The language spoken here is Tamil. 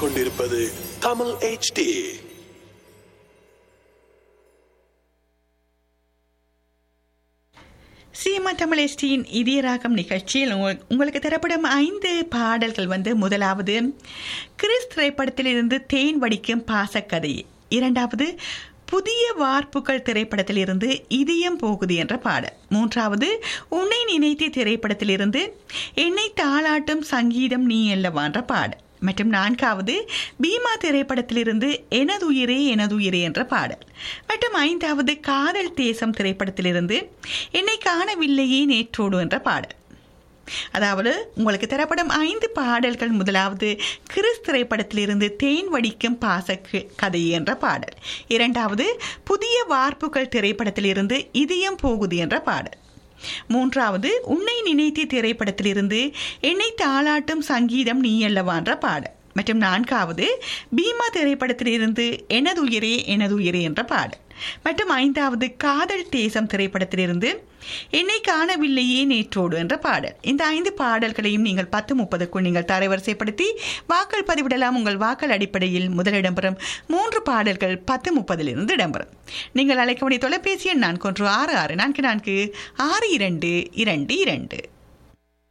கேட்டுக்கொண்டிருப்பது தமிழ் HD சீமா தமிழ் எஸ்டியின் இதய ராகம் நிகழ்ச்சியில் உங்க- உங்களுக்கு தரப்படும் ஐந்து பாடல்கள் வந்து முதலாவது கிறிஸ் திரைப்படத்திலிருந்து தேன் வடிக்கும் பாசக்கதை இரண்டாவது புதிய வார்ப்புகள் திரைப்படத்திலிருந்து இதயம் போகுது என்ற பாடல் மூன்றாவது உன்னை நினைத்தே திரைப்படத்திலிருந்து என்னை தாளாட்டும் சங்கீதம் நீ அல்லவா என்ற பாடல் மற்றும் நான்காவது பீமா திரைப்படத்திலிருந்து எனது உயிரே எனது உயிரே என்ற பாடல் மற்றும் ஐந்தாவது காதல் தேசம் திரைப்படத்திலிருந்து என்னை காணவில்லையே நேற்றோடு என்ற பாடல் அதாவது உங்களுக்கு தரப்படும் ஐந்து பாடல்கள் முதலாவது கிறிஸ் திரைப்படத்திலிருந்து தேன் வடிக்கும் பாச க- கதை என்ற பாடல் இரண்டாவது புதிய வார்ப்புகள் திரைப்படத்திலிருந்து இதயம் போகுது என்ற பாடல் மூன்றாவது உன்னை நினைத்து திரைப்படத்திலிருந்து என்னை தாளாட்டும் சங்கீதம் நீ அல்லவா என்ற பாடல் மற்றும் நான்காவது பீமா திரைப்படத்திலிருந்து எனது உயிரே எனது உயிரே என்ற பாடல் மற்றும் ஐந்தாவது காதல் தேசம் திரைப்படத்திலிருந்து என்னை காணவில்லையே நேற்றோடு என்ற பாடல் இந்த ஐந்து பாடல்களையும் நீங்கள் பத்து முப்பதுக்குள் நீங்கள் தரவரிசைப்படுத்தி வாக்கள் பதிவிடலாம் உங்கள் வாக்கள் அடிப்படையில் முதல் இடம்பெறும் மூன்று பாடல்கள் பத்து முப்பதிலிருந்து இடம்பெறும் நீங்கள் அழைக்க வேண்டிய தொலைபேசி எண் நான்கு ஒன்று ஆறு ஆறு நான்கு நான்கு ஆறு இரண்டு இரண்டு இரண்டு